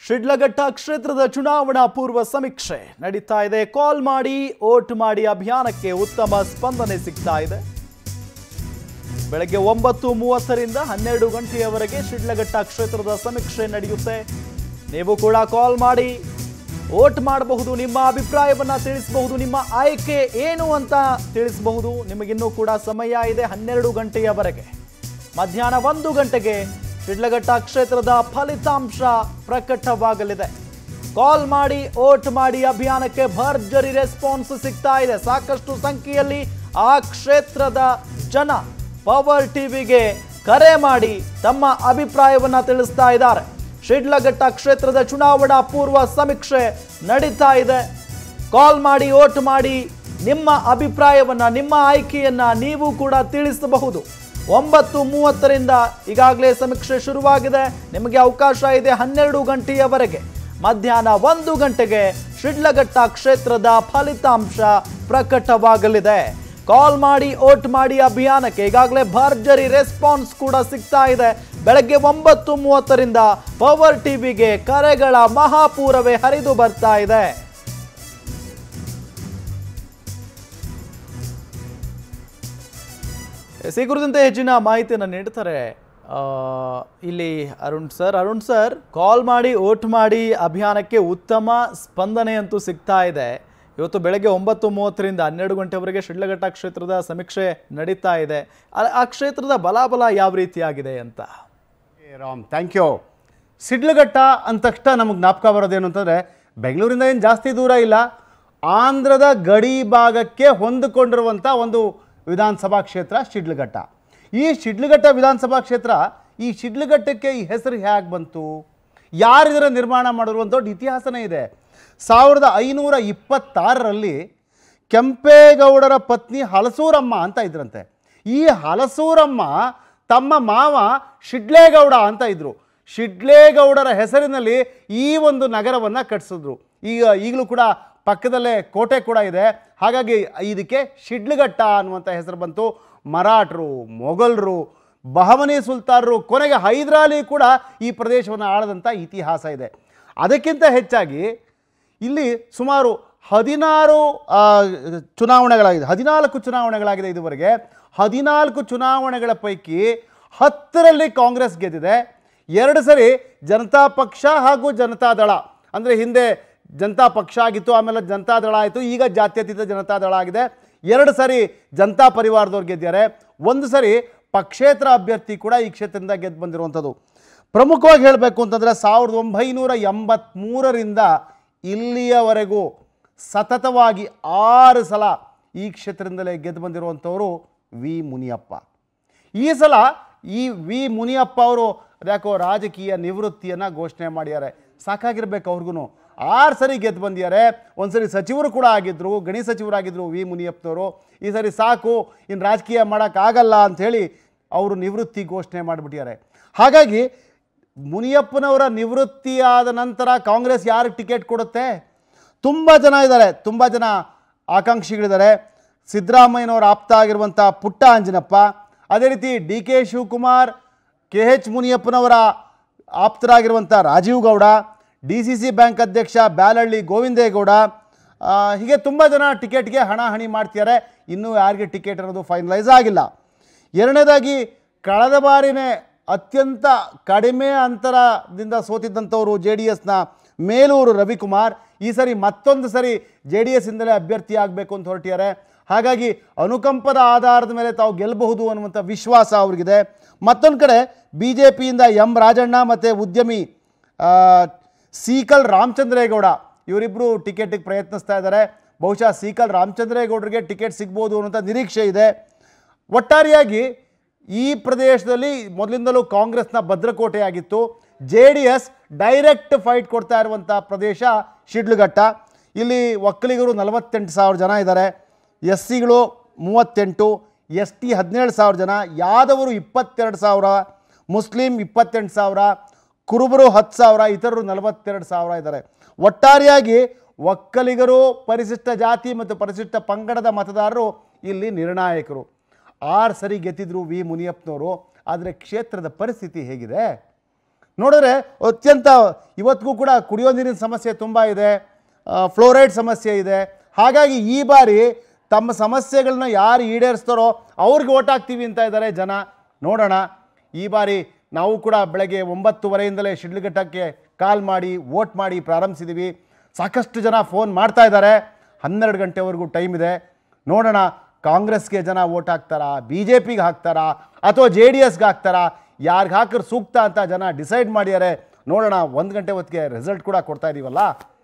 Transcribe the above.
ಶಿಡ್ಲಘಟ್ಟ ಕ್ಷೇತ್ರದ ಚುನಾವಣಾ ಪೂರ್ವ ಸಮೀಕ್ಷೆ ನಡೀತಾ ಇದೆ ಕಾಲ್ ಮಾಡಿ ಓಟ್ ಮಾಡಿ ಅಭಿಯಾನಕ್ಕೆ ಉತ್ತಮ ಸ್ಪಂದನೆ ಸಿಗ್ತಾ ಇದೆ ಬೆಳಗ್ಗೆ ಒಂಬತ್ತು ಮೂವತ್ತರಿಂದ ಹನ್ನೆರಡು ಗಂಟೆಯವರೆಗೆ ಶಿಡ್ಲಘಟ್ಟ ಕ್ಷೇತ್ರದ ಸಮೀಕ್ಷೆ ನಡೆಯುತ್ತೆ ನೀವು ಕೂಡ ಕಾಲ್ ಮಾಡಿ ಓಟ್ ಮಾಡಬಹುದು ನಿಮ್ಮ ಅಭಿಪ್ರಾಯವನ್ನ ತಿಳಿಸಬಹುದು ನಿಮ್ಮ ಆಯ್ಕೆ ಏನು ಅಂತ ತಿಳಿಸಬಹುದು ನಿಮಗಿನ್ನೂ ಕೂಡ ಸಮಯ ಇದೆ ಹನ್ನೆರಡು ಗಂಟೆಯವರೆಗೆ ಮಧ್ಯಾಹ್ನ ಒಂದು ಗಂಟೆಗೆ ಶಿಡ್ಲಘಟ್ಟ ಕ್ಷೇತ್ರದ ಫಲಿತಾಂಶ ಪ್ರಕಟವಾಗಲಿದೆ ಕಾಲ್ ಮಾಡಿ ಓಟ್ ಮಾಡಿ ಅಭಿಯಾನಕ್ಕೆ ಭರ್ಜರಿ ರೆಸ್ಪಾನ್ಸ್ ಸಿಗ್ತಾ ಇದೆ ಸಾಕಷ್ಟು ಸಂಖ್ಯೆಯಲ್ಲಿ ಆ ಕ್ಷೇತ್ರದ ಜನ ಪವರ್ ಟಿವಿಗೆ ಕರೆ ಮಾಡಿ ತಮ್ಮ ಅಭಿಪ್ರಾಯವನ್ನ ತಿಳಿಸ್ತಾ ಇದ್ದಾರೆ ಶಿಡ್ಲಘಟ್ಟ ಕ್ಷೇತ್ರದ ಚುನಾವಣಾ ಪೂರ್ವ ಸಮೀಕ್ಷೆ ನಡೀತಾ ಇದೆ ಕಾಲ್ ಮಾಡಿ ಓಟ್ ಮಾಡಿ ನಿಮ್ಮ ಅಭಿಪ್ರಾಯವನ್ನ ನಿಮ್ಮ ಆಯ್ಕೆಯನ್ನ ನೀವು ಕೂಡ ತಿಳಿಸಬಹುದು ಒಂಬತ್ತು ಮೂವತ್ತರಿಂದ ಈಗಾಗಲೇ ಸಮೀಕ್ಷೆ ಶುರುವಾಗಿದೆ ನಿಮಗೆ ಅವಕಾಶ ಇದೆ ಹನ್ನೆರಡು ಗಂಟೆಯವರೆಗೆ ಮಧ್ಯಾಹ್ನ ಒಂದು ಗಂಟೆಗೆ ಶಿಡ್ಲಘಟ್ಟ ಕ್ಷೇತ್ರದ ಫಲಿತಾಂಶ ಪ್ರಕಟವಾಗಲಿದೆ ಕಾಲ್ ಮಾಡಿ ಓಟ್ ಮಾಡಿ ಅಭಿಯಾನಕ್ಕೆ ಈಗಾಗಲೇ ಭರ್ಜರಿ ರೆಸ್ಪಾನ್ಸ್ ಕೂಡ ಸಿಗ್ತಾ ಇದೆ ಬೆಳಗ್ಗೆ ಒಂಬತ್ತು ಮೂವತ್ತರಿಂದ ಪವರ್ ಟಿವಿಗೆ ಕರೆಗಳ ಮಹಾಪೂರವೇ ಹರಿದು ಬರ್ತಾ ಇದೆ ಎಸ್, ಈ ಕುರಿತಂತೆ ಹೆಚ್ಚಿನ ಮಾಹಿತಿಯನ್ನು ನೀಡ್ತಾರೆ ಆ, ಇಲ್ಲಿ Arun sir Arun sir call ಮಾಡಿ ಓಟ್ ಮಾಡಿ ಅಭಿಯಾನಕ್ಕೆ ಉತ್ತಮ ಸ್ಪಂದನೆ ಅಂತೂ ಸಿಗ್ತಾ ಇದೆ ಇವತ್ತು ಬೆಳಗ್ಗೆ ಒಂಬತ್ತು ಮೂವತ್ತರಿಂದ ಹನ್ನೆರಡು ಗಂಟೆವರೆಗೆ ಶಿಡ್ಲಘಟ್ಟ ಕ್ಷೇತ್ರದ ಸಮೀಕ್ಷೆ ನಡೀತಾ ಇದೆ ಆ- ಆ ಕ್ಷೇತ್ರದ ಬಲಾಬಲ ಯಾವ ರೀತಿಯಾಗಿದೆ ಅಂತ ಏ ರಾಮ್ ಥ್ಯಾಂಕ್ ಯು ಸಿಡ್ಲಘಟ್ಟ ಅಂದ ತಕ್ಷಣ ನಮಗೆ ಜ್ಞಾಪಕ ಬರೋದೇನು ಅಂತಂದರೆ ಬೆಂಗಳೂರಿಂದ ಏನು ಜಾಸ್ತಿ ದೂರ ಇಲ್ಲ ಆಂಧ್ರದ ಗಡಿ ಭಾಗಕ್ಕೆ ಹೊಂದಿಕೊಂಡಿರುವಂಥ ಒಂದು ವಿಧಾನಸಭಾ ಕ್ಷೇತ್ರ ಶಿಡ್ಲಘಟ್ಟ ಈ ಶಿಡ್ಲಘಟ್ಟ ವಿಧಾನಸಭಾ ಕ್ಷೇತ್ರ ಈ ಶಿಡ್ಲಘಟ್ಟಕ್ಕೆ ಈ ಹೆಸರು ಹೇಗೆ ಬಂತು ಯಾರು ಇದರ ನಿರ್ಮಾಣ ಮಾಡಿದ್ರು ಒಂದು ದೊಡ್ಡ ಇತಿಹಾಸನೇ ಇದೆ ಸಾವಿರದ ಐನೂರ ಇಪ್ಪತ್ತಾರರಲ್ಲಿ ಕೆಂಪೇಗೌಡರ ಪತ್ನಿ ಹಲಸೂರಮ್ಮ ಅಂತ ಇದ್ರಂತೆ ಈ ಹಲಸೂರಮ್ಮ ತಮ್ಮ ಮಾವ ಶಿಡ್ಲೇಗೌಡ ಅಂತ ಇದ್ರು ಶಿಡ್ಲೇಗೌಡರ ಹೆಸರಿನಲ್ಲಿ ಈ ಒಂದು ನಗರವನ್ನು ಕಟ್ಟಿಸಿದ್ರು ಈಗ ಈಗಲೂ ಕೂಡ ಪಕ್ಕದಲ್ಲೇ ಕೋಟೆ ಕೂಡ ಇದೆ ಹಾಗಾಗಿ ಇದಕ್ಕೆ ಶಿಡ್ಲಘಟ್ಟ ಅನ್ನುವಂಥ ಹೆಸರು ಬಂತು ಮರಾಠರು ಮೊಘಲರು ಬಹಮನಿ ಸುಲ್ತಾನರು ಕೊನೆಗೆ ಹೈದರಾಲಿ ಕೂಡ ಈ ಪ್ರದೇಶವನ್ನು ಆಳದಂಥ ಇತಿಹಾಸ ಇದೆ ಅದಕ್ಕಿಂತ ಹೆಚ್ಚಾಗಿ ಇಲ್ಲಿ ಸುಮಾರು ಹದಿನಾರು ಆ, ಚುನಾವಣೆಗಳಾಗಿದೆ ಹದಿನಾಲ್ಕು ಚುನಾವಣೆಗಳಾಗಿದೆ ಇದುವರೆಗೆ ಹದಿನಾಲ್ಕು ಚುನಾವಣೆಗಳ ಪೈಕಿ ಹತ್ತರಲ್ಲಿ ಕಾಂಗ್ರೆಸ್ ಗೆದ್ದಿದೆ ಎರಡು ಸರಿ ಜನತಾ ಪಕ್ಷ ಹಾಗೂ ಜನತಾ ದಳ ಅಂದರೆ ಹಿಂದೆ ಜನತಾ ಪಕ್ಷ ಆಗಿತ್ತು ಆಮೇಲೆ ಜನತಾ ದಳ ಆಯಿತು ಈಗ ಜಾತ್ಯತೀತ ಜನತಾ ದಳ ಆಗಿದೆ ಎರಡು ಸರಿ ಜನತಾ ಪರಿವಾರದವ್ರು ಗೆದ್ದಿದ್ದಾರೆ ಒಂದು ಸರಿ ಪಕ್ಷೇತರ ಅಭ್ಯರ್ಥಿ ಕೂಡ ಈ ಕ್ಷೇತ್ರದಿಂದ ಗೆದ್ದು ಬಂದಿರುವಂಥದ್ದು ಪ್ರಮುಖವಾಗಿ ಹೇಳಬೇಕು ಅಂತಂದರೆ ಸಾವಿರದ ಒಂಬೈನೂರ ಎಂಬತ್ತ್ಮೂರರಿಂದ ಇಲ್ಲಿಯವರೆಗೂ ಸತತವಾಗಿ ಆರು ಸಲ ಈ ಕ್ಷೇತ್ರದಿಂದಲೇ ಗೆದ್ದು ಬಂದಿರುವಂಥವರು ವಿ ಮುನಿಯಪ್ಪ ಈ ಸಲ ಈ ವಿ ಮುನಿಯಪ್ಪ ಅವರು ಯಾಕೋ ರಾಜಕೀಯ ನಿವೃತ್ತಿಯನ್ನು ಘೋಷಣೆ ಮಾಡಿದ್ದಾರೆ ಸಾಕಾಗಿರ್ಬೇಕು ಅವ್ರಿಗೂ ಆರು ಸರಿ ಗೆದ್ದು ಬಂದಿದ್ದಾರೆ ಒಂದು ಸರಿ ಸಚಿವರು ಕೂಡ ಆಗಿದ್ದರು ಗಣಿ ಸಚಿವರಾಗಿದ್ದರು ವಿ ಮುನಿಯಪ್ಪನವರು ಈ ಸರಿ ಸಾಕು ಇನ್ನು ರಾಜಕೀಯ ಮಾಡೋಕ್ಕಾಗಲ್ಲ ಅಂಥೇಳಿ ಅವರು ನಿವೃತ್ತಿ ಘೋಷಣೆ ಮಾಡಿಬಿಟ್ಟಿದ್ದಾರೆ ಹಾಗಾಗಿ ಮುನಿಯಪ್ಪನವರ ನಿವೃತ್ತಿಯಾದ ನಂತರ ಕಾಂಗ್ರೆಸ್ ಯಾರಿಗೆ ಟಿಕೆಟ್ ಕೊಡುತ್ತೆ ತುಂಬ ಜನ ಇದ್ದಾರೆ ತುಂಬ ಜನ ಆಕಾಂಕ್ಷಿಗಳಿದ್ದಾರೆ ಸಿದ್ದರಾಮಯ್ಯನವರ ಆಪ್ತ ಆಗಿರುವಂಥ ಪುಟ್ಟ ಅಂಜನಪ್ಪ ಅದೇ ರೀತಿ D K Shivakumar K H ಮುನಿಯಪ್ಪನವರ ಆಪ್ತರಾಗಿರುವಂಥ Rajeev Gowda D C C bank ಅಧ್ಯಕ್ಷ ಬ್ಯಾಲಹಳ್ಳಿ ಗೋವಿಂದೇಗೌಡ ಆ, ಹೀಗೆ ತುಂಬ ಜನ ಟಿಕೆಟ್ಗೆ ಹಣ ಹಣಿ ಮಾಡ್ತಿದ್ದಾರೆ ಇನ್ನೂ ಯಾರಿಗೆ ಟಿಕೆಟ್ ಅನ್ನೋದು ಫೈನಲೈಸ್ ಆಗಿಲ್ಲ ಎರಡನೇದಾಗಿ ಕಳೆದ ಬಾರಿನೇ ಅತ್ಯಂತ ಕಡಿಮೆ ಅಂತರದಿಂದ ಸೋತಿದ್ದಂಥವರು ಜೆ ಡಿ ಎಸ್ನ ಮೇಲೂರು ರವಿಕುಮಾರ್ ಈ ಸರಿ ಮತ್ತೊಂದು ಸರಿ ಜೆ ಡಿ ಎಸ್ಸಿಂದಲೇ ಅಭ್ಯರ್ಥಿ ಆಗಬೇಕು ಅಂತ ಹೊರಟಿದ್ದಾರೆ ಹಾಗಾಗಿ ಅನುಕಂಪದ ಆಧಾರದ ಮೇಲೆ ತಾವು ಗೆಲ್ಲಬಹುದು ಅನ್ನುವಂಥ ವಿಶ್ವಾಸ ಅವ್ರಿಗಿದೆ ಮತ್ತೊಂದು ಕಡೆ ಬಿ ಜೆ ಪಿಯಿಂದ ಎಂ ರಾಜಣ್ಣ ಮತ್ತು ಉದ್ಯಮಿ ಆ, ಸೀಕಲ್ ರಾಮಚಂದ್ರೇಗೌಡ ಇವರಿಬ್ಬರು ಟಿಕೆಟಿಗೆ ಪ್ರಯತ್ನಿಸ್ತಾ ಇದ್ದಾರೆ ಬಹುಶಃ ಸೀಕಲ್ ರಾಮಚಂದ್ರೇಗೌಡರಿಗೆ ಟಿಕೆಟ್ ಸಿಗ್ಬೋದು ಅನ್ನೋಂಥ ನಿರೀಕ್ಷೆ ಇದೆ ಒಟ್ಟಾರೆಯಾಗಿ ಈ ಪ್ರದೇಶದಲ್ಲಿ ಮೊದಲಿಂದಲೂ ಕಾಂಗ್ರೆಸ್ನ ಭದ್ರಕೋಟೆಯಾಗಿತ್ತು J D S direct fight ಕೊಡ್ತಾ ಇರುವಂಥ ಪ್ರದೇಶ ಶಿಡ್ಲಘಟ್ಟ ಇಲ್ಲಿ ಒಕ್ಕಲಿಗರು ನಲವತ್ತೆಂಟು ಸಾವಿರ ಜನ ಇದ್ದಾರೆ ಎಸ್ ಸಿಗಳು ಮೂವತ್ತೆಂಟು ಎಸ್ ಟಿ ಹದಿನೇಳು ಸಾವಿರ ಜನ ಯಾದವರು ಇಪ್ಪತ್ತೆರಡು ಸಾವಿರ ಮುಸ್ಲಿಂ ಇಪ್ಪತ್ತೆಂಟು ಸಾವಿರ ಕುರುಬರು ಹತ್ತು ಸಾವಿರ ಇತರರು ನಲವತ್ತೆರಡು ಸಾವಿರ ಇದ್ದಾರೆ ಒಟ್ಟಾರೆಯಾಗಿ ಒಕ್ಕಲಿಗರು ಪರಿಶಿಷ್ಟ ಜಾತಿ ಮತ್ತು ಪರಿಶಿಷ್ಟ ಪಂಗಡದ ಮತದಾರರು ಇಲ್ಲಿ ನಿರ್ಣಾಯಕರು ಆರು ಸರಿ ಗೆದ್ದಿದ್ರು ವಿ ಮುನಿಯಪ್ಪನವರು ಆದರೆ ಕ್ಷೇತ್ರದ ಪರಿಸ್ಥಿತಿ ಹೇಗಿದೆ ನೋಡಿದ್ರೆ ಅತ್ಯಂತ ಇವತ್ತಿಗೂ ಕೂಡ ಕುಡಿಯೋ ನೀರಿನ ಸಮಸ್ಯೆ ತುಂಬ ಇದೆ ಫ್ಲೋರೈಡ್ ಸಮಸ್ಯೆ ಇದೆ ಹಾಗಾಗಿ ಈ ಬಾರಿ ತಮ್ಮ ಸಮಸ್ಯೆಗಳನ್ನ ಯಾರು ಈಡೇರಿಸ್ತಾರೋ ಅವ್ರಿಗೆ ಓಟ್ ಹಾಕ್ತೀವಿ ಅಂತ ಇದ್ದಾರೆ ಜನ ನೋಡೋಣ ಈ ಬಾರಿ ನಾವು ಕೂಡ ಬೆಳಗ್ಗೆ ಒಂಬತ್ತುವರೆಯಿಂದಲೇ ಶಿಡ್ಲಘಟ್ಟಕ್ಕೆ ಕಾಲ್ ಮಾಡಿ ವೋಟ್ ಮಾಡಿ ಪ್ರಾರಂಭಿಸಿದ್ದೀವಿ ಸಾಕಷ್ಟು ಜನ ಫೋನ್ ಮಾಡ್ತಾ ಇದ್ದಾರೆ ಹನ್ನೆರಡು ಗಂಟೆವರೆಗೂ ಟೈಮ್ ಇದೆ ನೋಡೋಣ ಕಾಂಗ್ರೆಸ್ಗೆ ಜನ ವೋಟ್ ಹಾಕ್ತಾರಾ ಬಿ ಜೆ ಪಿಗೆ ಹಾಕ್ತಾರಾ ಅಥವಾ ಜೆ ಡಿ ಎಸ್ಗೆ ಹಾಕ್ತಾರಾ ಯಾರಿಗೆ ಹಾಕಿದ್ರೆ ಸೂಕ್ತ ಅಂತ ಜನ ಡಿಸೈಡ್ ಮಾಡಿದ್ದಾರೆ ನೋಡೋಣ ಒಂದು ಗಂಟೆ ಹೊತ್ತಿಗೆ ರಿಸಲ್ಟ್ ಕೂಡ ಕೊಡ್ತಾ ಇದೀವಲ್ಲ